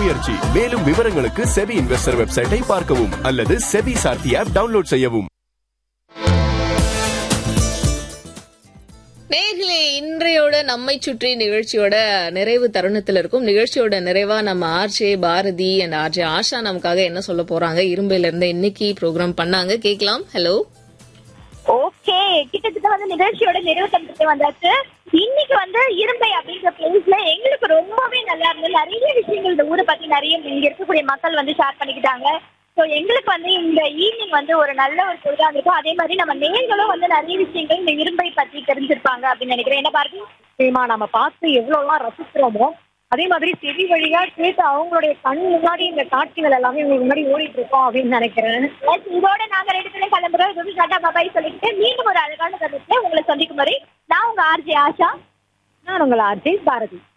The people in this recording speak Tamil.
முயற்சி மேலும் விவரங்களுக்கு செபி இன்வெஸ்டர் வெப்சைட்டை பார்க்கவும் அல்லது செபி சார்த்தி ஆப் டவுன்லோட் செய்யவும் நேர்களே இன்றையோட நம்மை சுற்றி நிகழ்ச்சியோட நிறைவு தருணத்தில் இருக்கும் நிகழ்ச்சியோட நிறைவா நம்ம RJ Bharathi and RJ Asha நமக்காக என்ன சொல்ல போறாங்க இரும்பையில இருந்து இன்னைக்கு ப்ரோக்ராம் பண்ணாங்க கேட்கலாம் ஹலோ ஓகே கிட்டத்தட்ட வந்து நிகழ்ச்சியோட நிறைவு தந்துட்டு வந்தாச்சு இன்னைக்கு வந்து இரும்பை அப்படின்ற பிளேஸ்ல எங்களுக்கு ரொம்பவே நல்லா இருந்தது நிறைய விஷயங்கள் இந்த ஊரை பத்தி நிறைய இங்க இருக்கக்கூடிய மக்கள் வந்து ஷேர் பண்ணிக்கிட்டாங்க ஸோ எங்களுக்கு வந்து இந்த ஈவினிங் வந்து ஒரு நல்ல ஒரு பொழுதா இருக்கும் அதே மாதிரி நம்ம நேர்களும் வந்து நிறைய விஷயங்கள் இந்த இரும்பை பத்தி தெரிஞ்சிருப்பாங்க அப்படின்னு நினைக்கிறேன் என்ன பாரதி நிச்சயமா நம்ம பார்த்து எவ்வளவுலாம் ரசிக்கிறோமோ அதே மாதிரி செவி வழியா கேட்டு அவங்களுடைய கண் முன்னாடி இந்த காட்சிகள் எல்லாமே உங்களுக்கு முன்னாடி ஓடிட்டு இருக்கோம் அப்படின்னு நினைக்கிறேன் Yes, இதோட நாங்க ரெண்டு பேரும் கிளம்புறோம் இது வந்து டாடா பாபாய் சொல்லிட்டு மீண்டும் ஒரு அழகான தருணத்துல உங்களை சந்திக்கும் வரை நான் உங்க ஆர்ஜே ஆஷா நான் உங்கள் ஆர்ஜே பாரதி